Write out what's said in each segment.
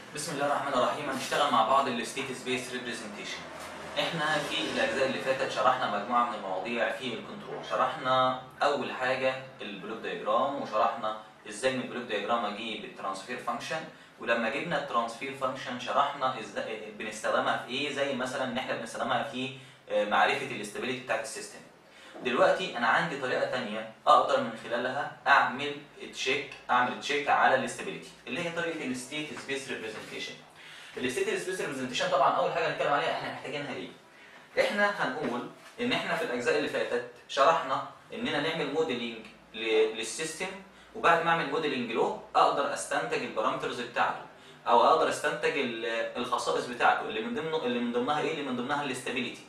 بسم الله الرحمن الرحيم هنشتغل مع بعض الستيت سبيس ريبريزنتيشن احنا في الاجزاء اللي فاتت شرحنا مجموعه من المواضيع في الكنترول شرحنا اول حاجه البلوك دايجرام وشرحنا ازاي من البلوك دايجرام اجيب الترانسفير فانكشن ولما جبنا الترانسفير فانكشن شرحنا ازاي بنستخدمها في ايه زي مثلا ان احنا بنستخدمها في آه، معرفه الاستابيليتي بتاعت السيستم دلوقتي انا عندي طريقه تانية اقدر من خلالها اعمل تشيك اعمل تشيك على الاستابيليتي اللي هي طريقه الستيت سبيس ريبريزنتيشن الستيت سبيس ريبريزنتيشن طبعا اول حاجه هنتكلم عليها احنا محتاجينها ليه احنا هنقول ان احنا في الاجزاء اللي فاتت شرحنا اننا نعمل موديلنج للسيستم وبعد ما اعمل موديلنج له اقدر استنتج البارامترز بتاعته او اقدر استنتج ال- الخصائص بتاعته اللي من ضمنه اللي من ضمنها ايه اللي من ضمنها الاستابيليتي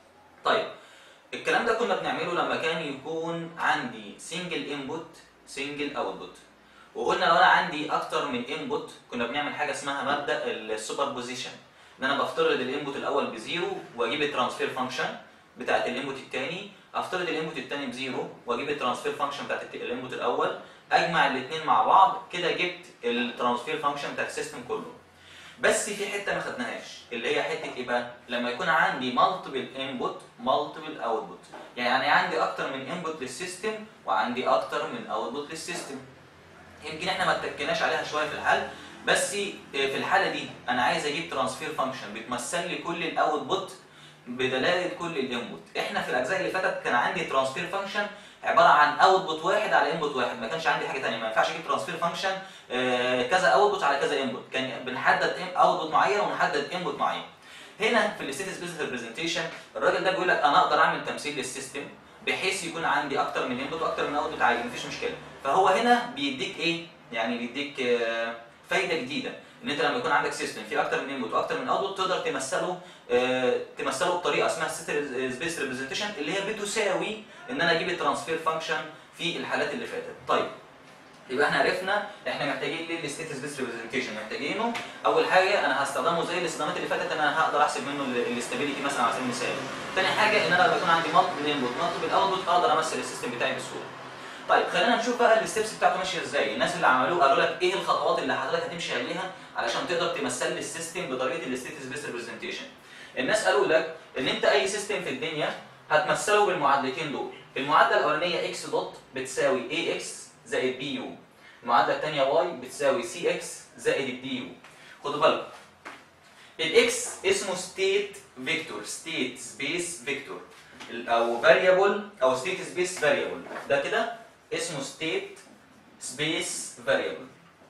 طيب الكلام ده كنا بنعمله لما كان يكون عندي سنجل انبوت سنجل اوتبوت وقلنا لو انا عندي اكتر من انبوت كنا بنعمل حاجه اسمها مبدا السوبر بوزيشن ان انا بفترض الانبوت الاول بزيرو واجيب الترانسفير فانكشن بتاعت الانبوت الثاني افترض الانبوت الثاني بزيرو واجيب الترانسفير فانكشن بتاعت الت- الانبوت الاول اجمع الاثنين مع بعض كده جبت الترانسفير فانكشن بتاعت السيستم كله بس في حته ما خدناهاش اللي هي حته ايه بقى لما يكون عندي مالتيبل انبوت مالتيبل اوتبوت يعني عندي اكتر من انبوت للسيستم وعندي اكتر من اوتبوت للسيستم يمكن احنا ما اتكناش عليها شويه في الحل بس في الحاله دي انا عايز اجيب ترانسفير فانكشن بتمثل لي كل الاوتبوت بدلاله كل الانبوت احنا في الاجزاء اللي فاتت كان عندي ترانسفير فانكشن عباره عن اوتبوت واحد على انبوت واحد ما كانش عندي حاجه ثانيه ما ينفعش اجيب ترانسفير فانكشن كذا اوتبوت على كذا انبوت كان بنحدد اوتبوت معين ونحدد انبوت معين هنا في الستيت سبيس ريبريزنتيشن الراجل ده بيقول لك انا اقدر اعمل تمثيل للسيستم بحيث يكون عندي اكتر من انبوت واكتر من اوتبوت عادي مفيش مشكله فهو هنا بيديك ايه يعني بيديك آه، فايده جديده ان انت لما يكون عندك سيستم فيه اكتر من انبوت واكتر من اوتبوت تقدر تمثله آه، تمثله بطريقه اسمها ستيت سبيس ريبريزنتيشن اللي هي بتساوي ان انا اجيب الترانسفير فانكشن في الحالات اللي فاتت طيب يبقى احنا عرفنا احنا محتاجين ليه الستيت سبيس ريبريزنتيشن محتاجينه اول حاجه انا هستخدمه زي الاستخدامات اللي فاتت انا هقدر احسب منه الاستابيليتي مثلا على سبيل المثال تاني حاجه ان انا لما يكون عندي مالتيبل انبوت مالتيبل اوتبوت اقدر امثل السيستم بتاعي بسهوله طيب خلينا نشوف بقى الستبس بتاعته ماشيه ازاي الناس اللي عملوه قالوا لك ايه الخطوات اللي حضرتك هتمشي عليها علشان تقدر تمثل لي السيستم بطريقه الستيت سبيس ريبريزنتيشن الناس قالوا لك ان انت اي سيستم في الدنيا هتمثله بالمعادلتين دول المعادله الاولانيه اكس دوت بتساوي اي اكس زائد بي يو المعادله الثانيه واي بتساوي سي اكس زائد الدي يو خدوا بالكم الاكس اسمه ستيت فيكتور ستيت سبيس فيكتور او فاريبل او ستيت سبيس فاريبل ده كده اسمه ستيت سبيس فاريبل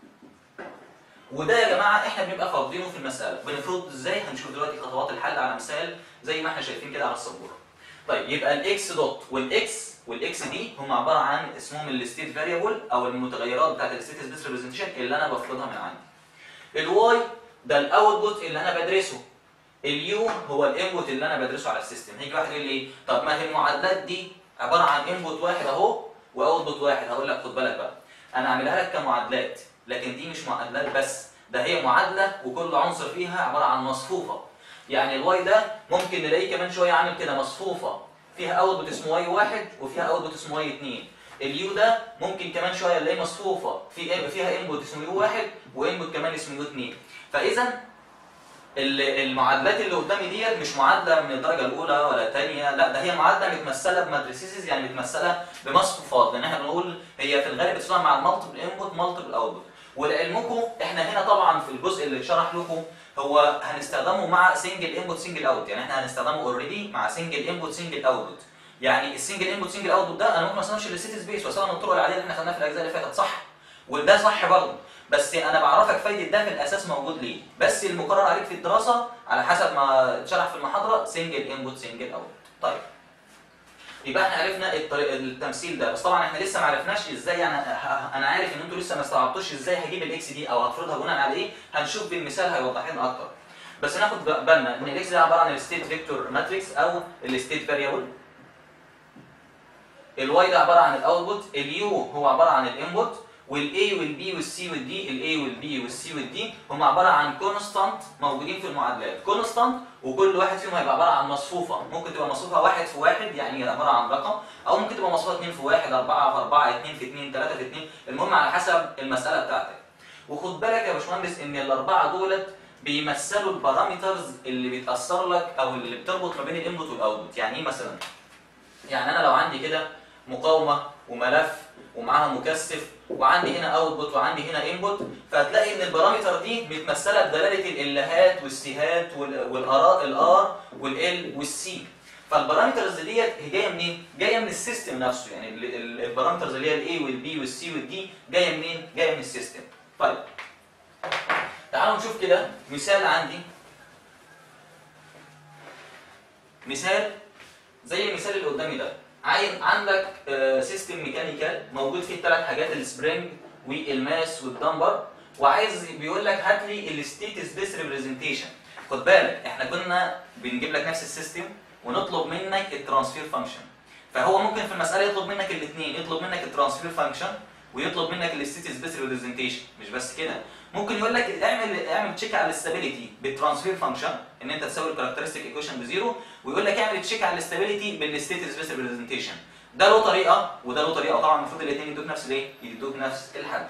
وده يا جماعه احنا بنبقى فاضيينه في المساله بنفرض ازاي هنشوف دلوقتي خطوات الحل على مثال زي ما احنا شايفين كده على السبوره طيب يبقى الاكس دوت والاكس والاكس دي هم عباره عن اسمهم الستيت فاريبل او المتغيرات بتاعت الستيت سبيس ريبريزنتيشن اللي انا بفرضها من عندي الواي ده الاوتبوت اللي انا بدرسه اليو هو الانبوت اللي انا بدرسه على السيستم هيجي واحد يقول لي طب ما هي المعادلات دي عباره عن انبوت واحد اهو واوتبوت واحد هقول لك خد بالك بقى انا عاملها لك كمعادلات لكن دي مش معادلات بس ده هي معادله وكل عنصر فيها عباره عن مصفوفه يعني الواي ده ممكن نلاقيه كمان شويه عامل كده مصفوفه فيها اوتبوت اسمه واي واحد وفيها اوتبوت اسمه واي اتنين اليو ده ممكن كمان شويه نلاقيه مصفوفه في فيها انبوت اسمه يو واحد وانبوت كمان اسمه يو اتنين فاذا ال- المعادلات اللي قدامي ديت مش معادله من الدرجه الاولى ولا الثانيه لا ده هي معادله متمثله بماتريسيز يعني متمثله بمصفوفات لان احنا بنقول هي في الغالب بتشتغل مع المالتيبل انبوت مالتيبل اوتبوت ولعلمكم احنا هنا طبعا في الجزء اللي شرح لكم هو هنستخدمه مع سنجل انبوت سنجل اوت يعني احنا هنستخدمه اوريدي مع سنجل انبوت سنجل اوتبوت يعني السنجل انبوت سنجل اوتبوت ده انا ممكن ما استخدمش الستيت سبيس واستخدم الطرق العاديه اللي احنا خدناها في الاجزاء اللي فاتت صح وده صح برضه بس انا بعرفك فايده ده في الاساس موجود ليه بس المقرر عليك في الدراسه على حسب ما اتشرح في المحاضره سنجل انبوت سنجل اوت طيب يبقى احنا عرفنا الطريق التمثيل ده بس طبعا احنا لسه ما عرفناش ازاي يعني ه- انا عارف ان انتوا لسه ما استوعبتوش ازاي هجيب الاكس دي او هفرضها بناء على ايه هنشوف بالمثال هيوضح لنا اكتر بس ناخد بالنا ان الاكس ده عباره عن الستيت فيكتور ماتريكس او الستيت فاريبل الواي ده عباره عن الاوتبوت اليو هو عباره عن الانبوت والاي والبي والسي والدي الاي والبي والسي والدي هم عباره عن كونستانت موجودين في المعادلات كونستانت وكل واحد فيهم هيبقى عباره عن مصفوفه ممكن تبقى مصفوفه واحد في واحد يعني عباره عن رقم او ممكن تبقى مصفوفه 2 في واحد 4 في 4 2 في 2 3 في 2 المهم على حسب المساله بتاعتك وخد بالك يا باشمهندس ان الاربعه دولت بيمثلوا البارامترز اللي بتاثر لك او اللي بتربط ما بين الانبوت والاوتبوت يعني ايه مثلا يعني انا لو عندي كده مقاومه وملف ومعاها مكثف وعندي هنا اوتبوت وعندي هنا انبوت فهتلاقي ان البارامتر دي متمثله بدلاله الالهات والسيهات والاراء الار والال والسي فالبارامترز ديت هي جايه منين؟ جايه من السيستم نفسه يعني ال- ال- البارامترز اللي هي الاي والبي والسي والدي جايه منين؟ جايه من السيستم. طيب تعالوا نشوف كده مثال عندي مثال زي المثال اللي قدامي ده عاين عندك سيستم ميكانيكال موجود فيه الثلاث حاجات السبرينج والماس والدمبر وعايز بيقول لك هات لي الستيت سبيس ريبريزنتيشن خد بالك احنا كنا بنجيب لك نفس السيستم ونطلب منك الترانسفير فانكشن فهو ممكن في المساله يطلب منك الاثنين يطلب منك الترانسفير فانكشن ويطلب منك الستيت سبيس ريبريزنتيشن مش بس كده ممكن يقول لك اعمل اعمل تشيك على الاستابيليتي بالترانسفير فانكشن ان انت تساوي الكاركترستيك ايكويشن بزيرو ويقول لك اعمل تشيك على الاستابيليتي بالستيت سبيس ريبريزنتيشن ده له طريقه وده له طريقه وطبعا المفروض الاثنين يدوك نفس الايه؟ يدوك نفس الحل.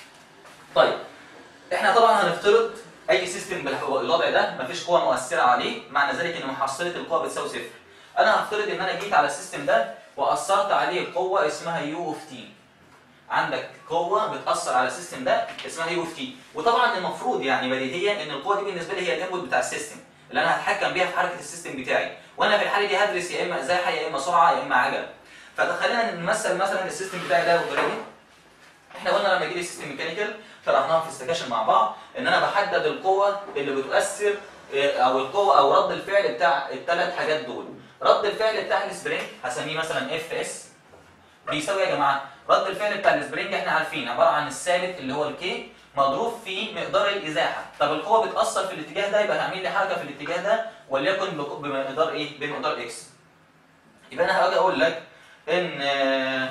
طيب احنا طبعا هنفترض اي سيستم بالوضع ده مفيش قوه مؤثره عليه معنى ذلك ان محصله القوه بتساوي صفر. انا هفترض ان انا جيت على السيستم ده واثرت عليه قوه اسمها يو اوف تي. عندك قوه بتاثر على السيستم ده اسمها يو اوف تي وطبعا المفروض يعني بديهيا ان القوه دي بالنسبه لي هي الانبوت بتاع السيستم اللي انا هتحكم بيها في حركه السيستم بتاعي وانا في الحاله دي هدرس يا اما ازاحه يا اما سرعه يا اما عجله فتخلينا نمثل مثلا السيستم بتاعي ده بالطريقه دي احنا قلنا لما يجي لي سيستم ميكانيكال شرحناها في السكاشن مع بعض ان انا بحدد القوه اللي بتؤثر اه، او القوه او رد الفعل بتاع الثلاث حاجات دول رد الفعل بتاع السبرينج هسميه مثلا اف اس بيساوي يا جماعه رد الفعل بتاع السبرينج احنا عارفين عباره عن الثابت اللي هو الكي مضروب في مقدار الازاحه طب القوه بتاثر في الاتجاه ده يبقى هعمل لي حركه في الاتجاه ده وليكن بق- بمقدار ايه بمقدار اكس يبقى انا هاجي اقول لك ان آه،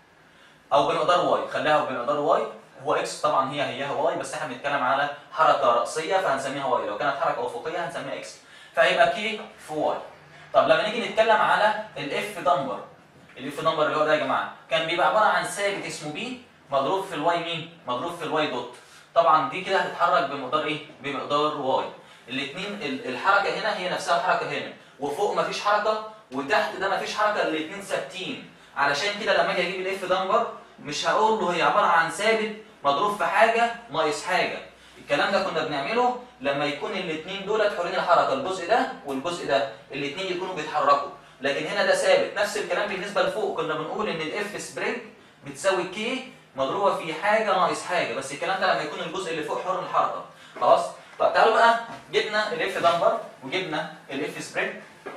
او بمقدار واي خليها بمقدار واي هو اكس طبعا هي هيها واي بس احنا بنتكلم على حركه راسيه فهنسميها واي لو كانت حركه افقيه هنسميها اكس فهيبقى كي في واي طب لما نيجي نتكلم على الاف نمبر الاف نمبر اللي هو ده يا جماعه كان بيبقى عباره عن ثابت اسمه بي مضروب في الواي مين مضروب في الواي دوت طبعا دي كده هتتحرك بمقدار ايه بمقدار واي الاثنين الحركه هنا هي نفسها الحركه هنا وفوق مفيش حركه وتحت ده مفيش حركه الاثنين ثابتين علشان كده لما اجي اجيب الاف نمبر مش هقول له هي عباره عن ثابت مضروب في حاجه ناقص حاجه الكلام ده كنا بنعمله لما يكون الاثنين دولت حوالين الحركه الجزء ده والجزء ده الاثنين يكونوا بيتحركوا لكن هنا ده ثابت نفس الكلام بالنسبه لفوق كنا بنقول ان الاف سبرينج بتساوي كي مضروبه في حاجه ناقص حاجه بس الكلام ده لما يكون الجزء اللي فوق حر الحركه خلاص طب تعالوا بقى جبنا الاف دمبر وجبنا الاف سبرينج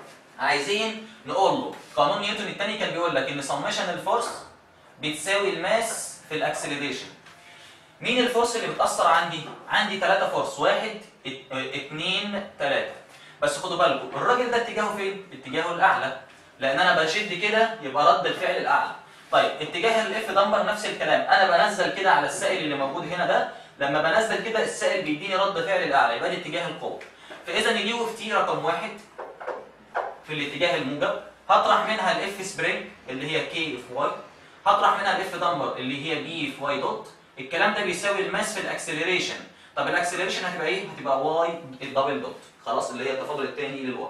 عايزين نقول له قانون نيوتن الثاني كان بيقول لك ان سميشن الفورس بتساوي الماس في الاكسلريشن مين الفورس اللي بتأثر عندي؟ عندي ثلاثة فورس واحد ات- اه، اتنين ثلاثة بس خدوا بالكم الراجل ده اتجاهه فين؟ اتجاهه الأعلى لأن أنا بشد كده يبقى رد الفعل الأعلى طيب اتجاه الاف دمبر نفس الكلام أنا بنزل كده على السائل اللي موجود هنا ده لما بنزل كده السائل بيديني رد فعل الأعلى يبقى دي اتجاه القوة فإذا اليو اوف تي رقم واحد في الاتجاه الموجب هطرح منها الاف سبرينج اللي هي كي اف واي هطرح منها الاف دمبر اللي هي بي اف واي دوت الكلام ده بيساوي الماس في الاكسلريشن طب الاكسلريشن هتبقى ايه هتبقى واي الدبل دوت خلاص اللي هي التفاضل الثاني للواي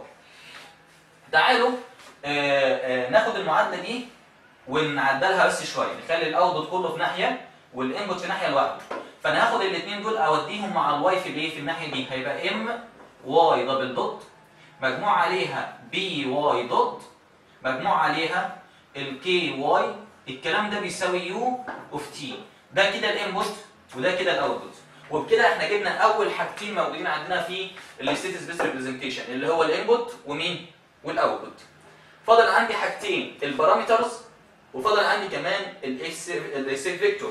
تعالوا آه آه ناخد المعادله دي ونعدلها بس شويه نخلي الاوتبوت كله في ناحيه والانبوت في ناحيه لوحده فانا هاخد الاثنين دول اوديهم مع الواي في الايه في الناحيه دي هيبقى ام واي دبل دوت مجموع عليها بي واي دوت مجموع عليها الكي واي الكلام ده بيساوي يو اوف تي ده كده الانبوت وده كده الاوتبوت وبكده احنا جبنا اول حاجتين موجودين عندنا في الستيت سبيس ريبريزنتيشن اللي هو الانبوت ومين والاوتبوت فاضل عندي حاجتين البارامترز وفاضل عندي كمان الاكس فيكتور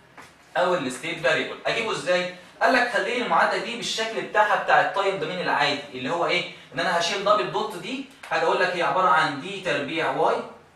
او الستيت فاريبل اجيبه ازاي قال لك خلي لي المعادله دي بالشكل بتاعها بتاع التايم دومين العادي اللي هو ايه ان انا هشيل دبل دوت دي هاجي اقول لك هي عباره عن دي تربيع واي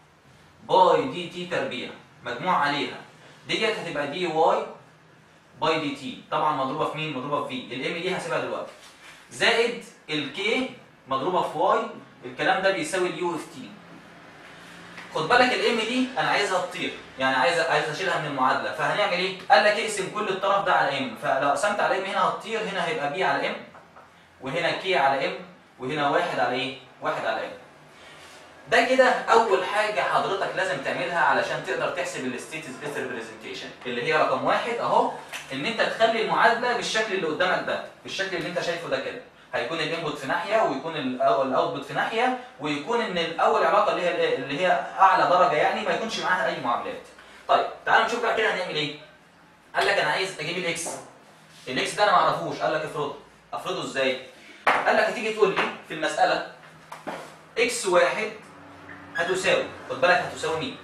باي دي تي تربيع مجموع عليها ديت هتبقى دي واي باي دي تي طبعا مضروبه في مين مضروبه في في الام دي هسيبها دلوقتي زائد الكي مضروبه في واي الكلام ده بيساوي اليو اف تي خد بالك الام دي انا عايزها تطير يعني عايز عايز اشيلها من المعادله فهنعمل ايه قال لك اقسم كل الطرف ده على ام فلو قسمت على ام هنا هتطير هنا هيبقى بي على ام وهنا كي على ام وهنا واحد على ايه واحد على ام ده كده اول حاجه حضرتك لازم تعملها علشان تقدر تحسب الستيت سبيس ريبريزنتيشن اللي هي رقم واحد اهو ان انت تخلي المعادله بالشكل اللي قدامك ده بالشكل اللي انت شايفه ده كده هيكون الانبوت في ناحيه ويكون الاوتبوت في ناحيه ويكون ان الاول علاقه اللي هي اللي هي اعلى درجه يعني ما يكونش معاها اي معاملات. طيب تعالوا نشوف بقى كده هنعمل ايه. قال لك انا عايز اجيب الاكس. الاكس ده انا ما اعرفوش قال لك افرضه. افرضه ازاي؟ قال لك هتيجي تقول لي في المساله اكس واحد هتساوي خد بالك هتساوي مين؟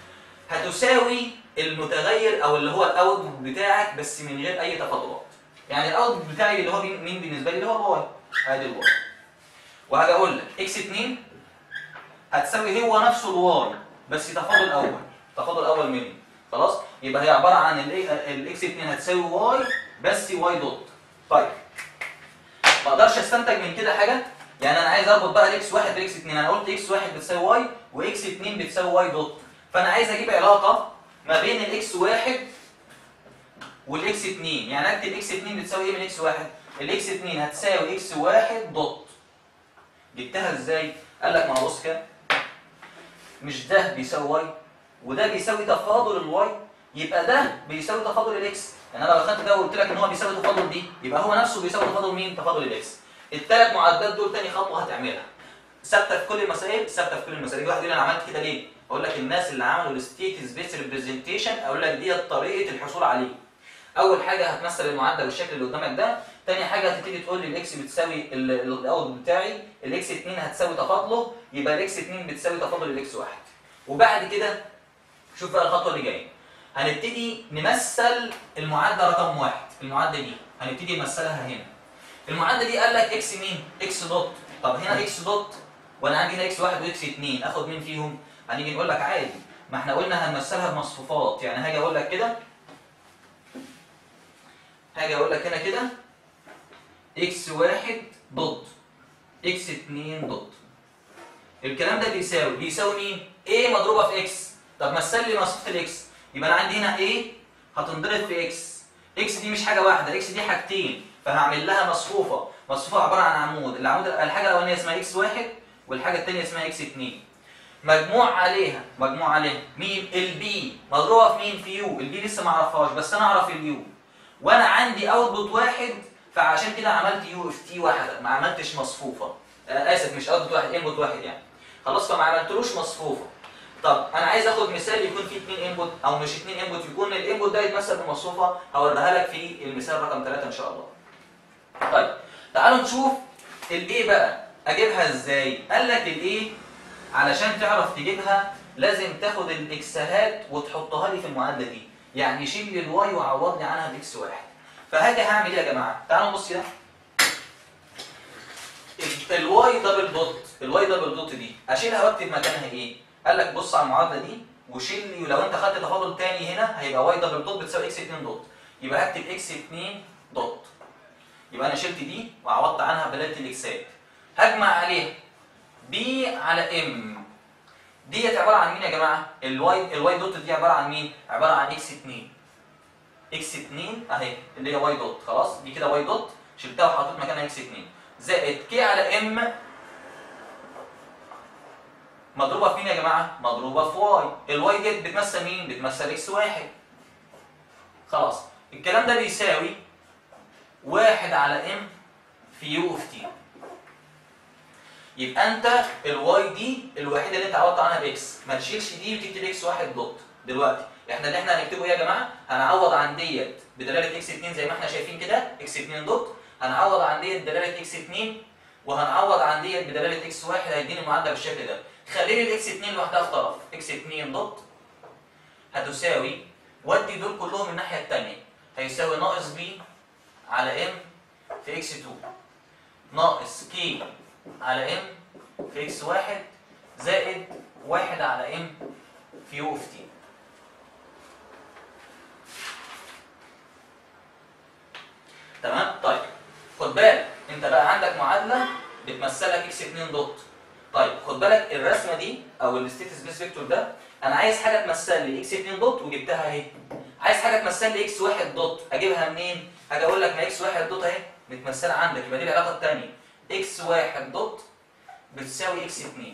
هتساوي المتغير او اللي هو الاوتبوت بتاعك بس من غير اي تفاضلات. يعني الاوتبوت بتاعي اللي هو مين مين بالنسبه لي اللي هو الواي ادي الواي وهاجي اقول لك اكس 2 هتساوي هو نفسه الواي بس تفاضل اول تفاضل اول مني خلاص يبقى هي عباره عن الاكس 2 هتساوي واي بس واي دوت طيب ما اقدرش استنتج من كده حاجه يعني انا عايز اربط بقى الاكس 1 بالاكس 2 انا قلت اكس 1 بتساوي واي واكس 2 بتساوي واي دوت فانا عايز اجيب علاقه ما بين الاكس 1 والاكس 2 يعني اكتب اكس 2 بتساوي ايه من اكس 1 الاكس 2 هتساوي اكس 1 دوت جبتها ازاي قال لك ما هو بص كده مش ده بيساوي واي وده بيساوي تفاضل الواي يبقى ده بيساوي تفاضل الاكس يعني انا لو اخدت ده وقلت لك ان هو بيساوي تفاضل دي يبقى هو نفسه بيساوي تفاضل مين تفاضل الاكس الثلاث معادلات دول تاني خطوه هتعملها ثابته في كل المسائل ثابته في كل المسائل يجي واحد يقول انا عملت كده ليه اقول لك الناس اللي عملوا الستيت سبيس ريبريزنتيشن اقول لك دي طريقه الحصول عليه اول حاجه هتمثل المعدل بالشكل اللي قدامك ده تاني حاجه هتبتدي تقول لي الاكس بتساوي الاوت بتاعي الاكس 2 هتساوي تفاضله يبقى الاكس 2 بتساوي تفاضل الاكس 1 وبعد كده شوف بقى الخطوه اللي جايه هنبتدي نمثل المعادله رقم واحد المعادله دي هنبتدي نمثلها هنا المعادله دي قال لك اكس مين اكس دوت طب هنا اكس دوت وانا عندي هنا اكس 1 واكس 2 اخد مين فيهم هنيجي نقول لك عادي ما احنا قلنا هنمثلها بمصفوفات يعني هاجي اقول لك كده هاجي اقول لك هنا كده اكس واحد ضد اكس اتنين ضد الكلام ده بيساوي بيساوي مين؟ A مضروبه في اكس طب مثل لي مصفوفه الاكس يبقى انا عندي هنا A هتنضرب في اكس اكس دي مش حاجه واحده اكس دي حاجتين فهعمل لها مصفوفه مصفوفه عباره عن عمود العمود الحاجه الاولانيه اسمها اكس واحد والحاجه الثانيه اسمها اكس اتنين مجموع عليها مجموع عليها مين البي مضروبه في مين في يو البي لسه ما اعرفهاش بس انا اعرف اليو وانا عندي اوتبوت واحد فعشان كده عملت يو اف تي واحده ما عملتش مصفوفه آه اسف مش اوتبوت واحد انبوت واحد يعني خلاص فما عملتلوش مصفوفه طب انا عايز اخد مثال يكون فيه اثنين انبوت او مش اثنين انبوت يكون الانبوت ده يتمثل بمصفوفه هوريها لك في المثال رقم 3 ان شاء الله طيب تعالوا نشوف الايه بقى اجيبها ازاي قال لك الايه علشان تعرف تجيبها لازم تاخد الاكسات وتحطها لي في المعادله دي يعني شيل لي الواي وعوضني عنها باكس واحد فهاجي هعمل ايه يا جماعه تعالوا نبص كده الواي دبل دوت الواي دبل دوت دي اشيلها واكتب مكانها ايه قال لك بص على المعادله دي وشيل لي ولو انت خدت تفاضل تاني هنا هيبقى واي دبل دوت بتساوي اكس 2 دوت يبقى هكتب اكس 2 دوت يبقى انا شلت دي وعوضت عنها بدلت الاكسات هجمع عليها بي على ام ديت عباره عن مين يا جماعه الواي الواي دوت دي عباره عن مين عباره عن اكس 2 اكس 2 اهي اللي هي واي دوت خلاص دي كده واي دوت شلتها وحطيت مكانها اكس 2 زائد كي على ام مضروبه في مين يا جماعه مضروبه في واي الواي ديت بتمثل مين بتمثل اكس واحد خلاص الكلام ده بيساوي واحد على ام في يو اوف تي يبقى انت الواي دي الوحيده اللي انت عوضت عنها باكس ما تشيلش دي وتكتب اكس واحد دوت دلوقتي احنا اللي احنا هنكتبه ايه يا جماعه هنعوض عن ديت بدلاله اكس 2 زي ما احنا شايفين كده اكس 2 دوت هنعوض عن ديت بدلاله اكس 2 وهنعوض عن ديت بدلاله اكس 1 هيديني المعادله بالشكل ده خلي لي الاكس 2 لوحدها في طرف اكس 2 دوت هتساوي ودي دول كلهم الناحيه الثانيه هيساوي ناقص بي على ام في اكس 2 ناقص كي على ام في اكس 1 زائد 1 على ام في يو اوف تي تمام طيب خد بالك انت بقى عندك معادله بتمثلك اكس 2 دوت طيب خد بالك الرسمه دي او الستيت سبيس فيكتور ده انا عايز حاجه تمثل لي اكس 2 دوت وجبتها اهي عايز حاجه تمثل لي اكس 1 دوت اجيبها منين هاجي اقول لك ما اكس 1 دوت اهي متمثله عندك يبقى دي العلاقه الثانيه اكس 1 دوت بتساوي اكس 2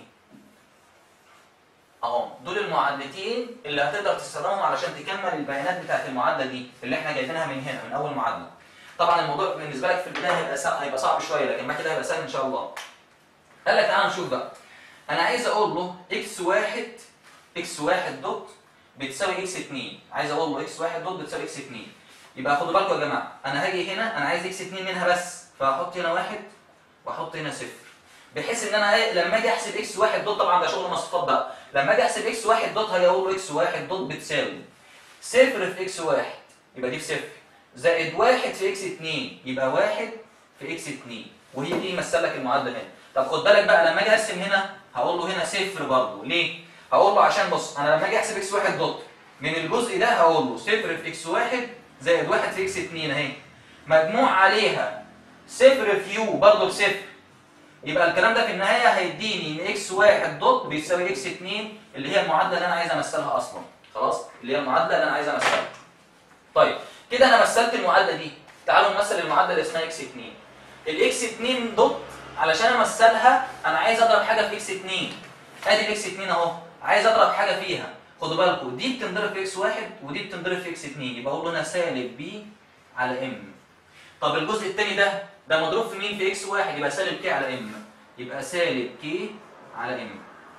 اهو دول المعادلتين اللي هتقدر تستخدمهم علشان تكمل البيانات بتاعت المعادله دي اللي احنا جايبينها من هنا من اول معادله طبعا الموضوع بالنسبه لك في البدايه هيبقى صعب هيبقى صعب شويه لكن بعد كده هيبقى سهل ان شاء الله قال لك تعالى نشوف بقى انا عايز اقول له اكس 1 اكس 1 دوت بتساوي اكس 2 عايز اقول له اكس 1 دوت بتساوي اكس 2 يبقى خدوا بالكم يا جماعه انا هاجي هنا انا عايز اكس 2 منها بس فهحط هنا واحد واحط هنا صفر بحيث ان انا ايه لما اجي احسب اكس 1 دوت طبعا ده شغل مصفوفات بقى لما اجي احسب اكس 1 دوت هاجي اقول له اكس 1 دوت بتساوي صفر في اكس 1 يبقى دي بصفر زائد واحد في اكس 2 يبقى واحد في اكس 2 وهي دي يمثل لك المعادله هنا طب خد بالك بقى لما اجي ارسم هنا هقول له هنا صفر برضه ليه؟ هقول له عشان بص انا لما اجي احسب اكس 1 دوت من الجزء ده هقول له صفر في اكس 1 زائد واحد في اكس 2 اهي مجموع عليها صفر في يو برضه بصفر يبقى الكلام ده في النهايه هيديني ان اكس 1 دوت بيساوي اكس 2 اللي هي المعادله اللي انا عايز امثلها اصلا خلاص اللي هي المعادله اللي انا عايز امثلها طيب كده انا مثلت المعادله دي تعالوا نمثل المعادله اللي اسمها اكس 2 الاكس 2 دوت علشان امثلها انا عايز اضرب حاجه في اكس 2 ادي الاكس 2 اهو عايز اضرب حاجه فيها خدوا بالكم دي بتنضرب في اكس 1 ودي بتنضرب في اكس 2 يبقى اقول له انا سالب بي على ام طب الجزء الثاني ده ده مضروب في مين في اكس 1 يبقى سالب كي على ام يبقى سالب كي على ام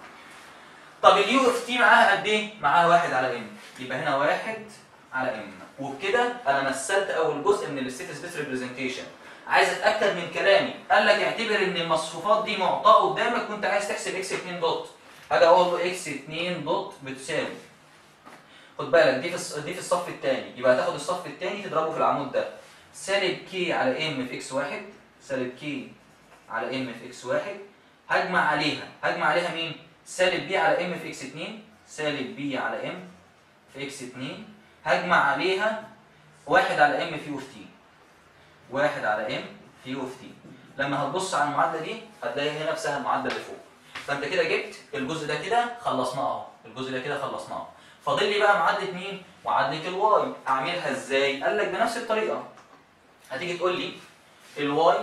طب اليو اف تي معاها قد ايه معاها 1 على ام يبقى هنا 1 على ام وبكده انا مثلت اول جزء من الستيت سبيس ريبريزنتيشن عايز اتاكد من كلامي قال لك اعتبر ان المصفوفات دي معطاه قدامك وانت عايز تحسب اكس 2 دوت هاجي اقول له اكس 2 دوت بتساوي خد بالك دي في الص- دي في الصف الثاني يبقى هتاخد الصف الثاني تضربه في العمود ده سالب كي على ام في اكس 1 سالب كي على ام في اكس 1 هجمع عليها هجمع عليها مين سالب بي على ام في اكس 2 سالب بي على ام في اكس 2 هجمع عليها واحد على ام في يو في تي واحد على ام في يو في تي لما هتبص على المعادله دي هتلاقي هي نفسها المعادله اللي فوق فانت كده جبت الجزء ده كده خلصناه اهو الجزء ده كده خلصناه فاضل لي بقى معادله مين معادله الواي اعملها ازاي قال لك بنفس الطريقه هتيجي تقول لي الواي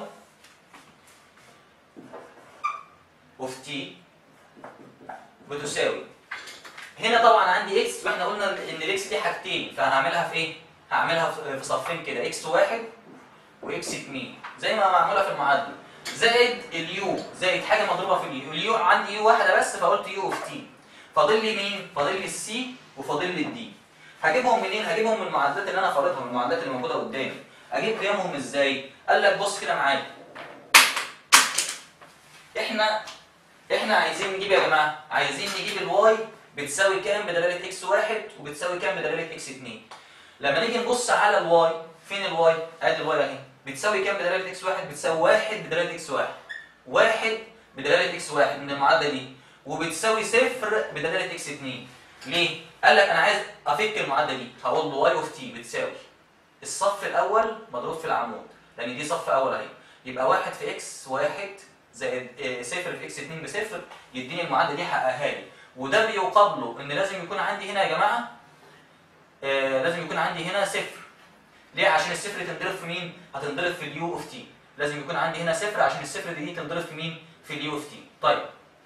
اوف تي بتساوي هنا طبعا عندي اكس واحنا قلنا ان الاكس دي حاجتين فهعملها في ايه هعملها في في صفين كده اكس واحد واكس 2 زي ما معموله في المعادله زائد اليو زائد حاجه مضروبه في اليو اليو عندي يو واحده بس فقلت يو اوف تي فاضل لي مين فاضل لي السي وفاضل لي الدي هجيبهم منين هجيبهم من المعادلات اللي انا فارضها من المعادلات اللي موجوده قدامي اجيب قيمهم ازاي قال لك بص كده معايا احنا احنا عايزين نجيب يا جماعه عايزين نجيب الواي بتساوي كام بدلاله اكس واحد وبتساوي كام بدلاله اكس 2 لما نيجي نبص على الواي فين الواي ادي الواي اهي بتساوي كام بدلاله اكس واحد بتساوي واحد بدلاله اكس واحد واحد بدلاله اكس واحد من المعادله دي وبتساوي صفر بدلاله اكس 2 ليه قال لك انا عايز افك المعادله دي هقول له واي اوف تي بتساوي الصف الاول مضروب في العمود لان دي صف اول اهي يبقى واحد في اكس واحد زائد آه، صفر في اكس 2 بصفر يديني المعادله دي حققها لي وده بيقابله ان لازم يكون عندي هنا يا جماعه آه لازم يكون عندي هنا صفر ليه عشان الصفر تنضرب في مين هتنضرب في اليو اوف تي لازم يكون عندي هنا صفر عشان الصفر دي تنضرب في مين في اليو اوف تي طيب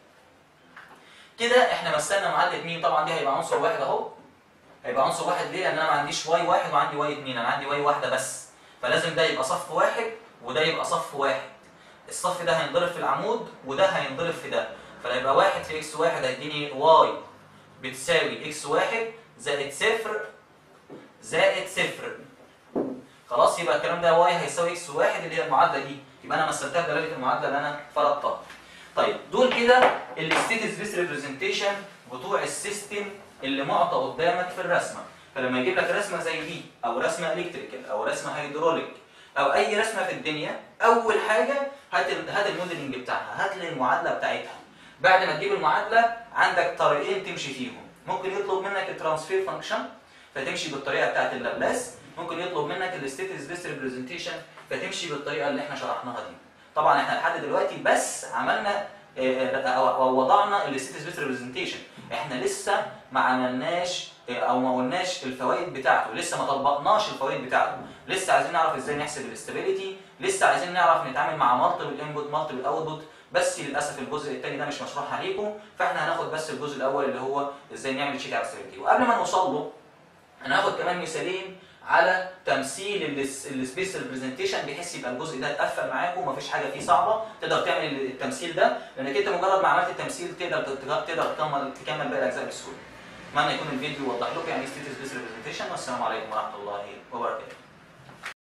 كده احنا مثلنا معادله مين طبعا دي هيبقى عنصر واحد اهو هيبقى عنصر واحد ليه لان انا ما عنديش واي واحد وعندي واي اتنين انا عندي واي واحده بس فلازم ده يبقى صف واحد وده يبقى صف واحد الصف ده هينضرب في العمود وده هينضرب في ده فهيبقى واحد في اكس واحد هيديني واي بتساوي اكس واحد زائد صفر زائد صفر خلاص يبقى الكلام ده واي هيساوي اكس واحد اللي هي المعادله دي يبقى انا مثلتها بدلاله المعادله اللي انا فرضتها طيب دول كده الستيت سبيس ريبريزنتيشن بتوع السيستم اللي معطى قدامك في الرسمه فلما يجيب لك رسمه زي دي او رسمه الكتريكال او رسمه هيدروليك او اي رسمه في الدنيا اول حاجه هات ال- هات الموديلنج بتاعها هات لي المعادله بتاعتها بعد ما تجيب المعادله عندك طريقين تمشي فيهم ممكن يطلب منك الترانسفير فانكشن فتمشي بالطريقه بتاعت اللابلاس ممكن يطلب منك الستيت سبيس ريبريزنتيشن فتمشي بالطريقه اللي احنا شرحناها دي طبعا احنا لحد دلوقتي بس عملنا او أو وضعنا الستيت سبيس ريبريزنتيشن احنا لسه ما عملناش او ما قلناش الفوائد بتاعته لسه ما طبقناش الفوائد بتاعته لسه عايزين نعرف ازاي نحسب الاستابيليتي لسه عايزين نعرف نتعامل مع مالتيبل انبوت مالتيبل اوتبوت بس للاسف الجزء الثاني ده مش مشروح عليكم فاحنا هناخد بس الجزء الاول اللي هو ازاي نعمل تشيك على الاستابيليتي وقبل ما نوصل له هناخد كمان مثالين على تمثيل السبيس ريبريزنتيشن بحيث يبقى الجزء ده اتقفل معاكم ومفيش حاجه فيه صعبه تقدر تعمل التمثيل ده لانك انت مجرد ما عملت التمثيل تقدر تقدر تكمل تكمل باقي الاجزاء بسهوله. اتمنى يكون الفيديو وضح لكم يعني ايه ستيت سبيس ريبريزنتيشن والسلام عليكم ورحمه الله وبركاته.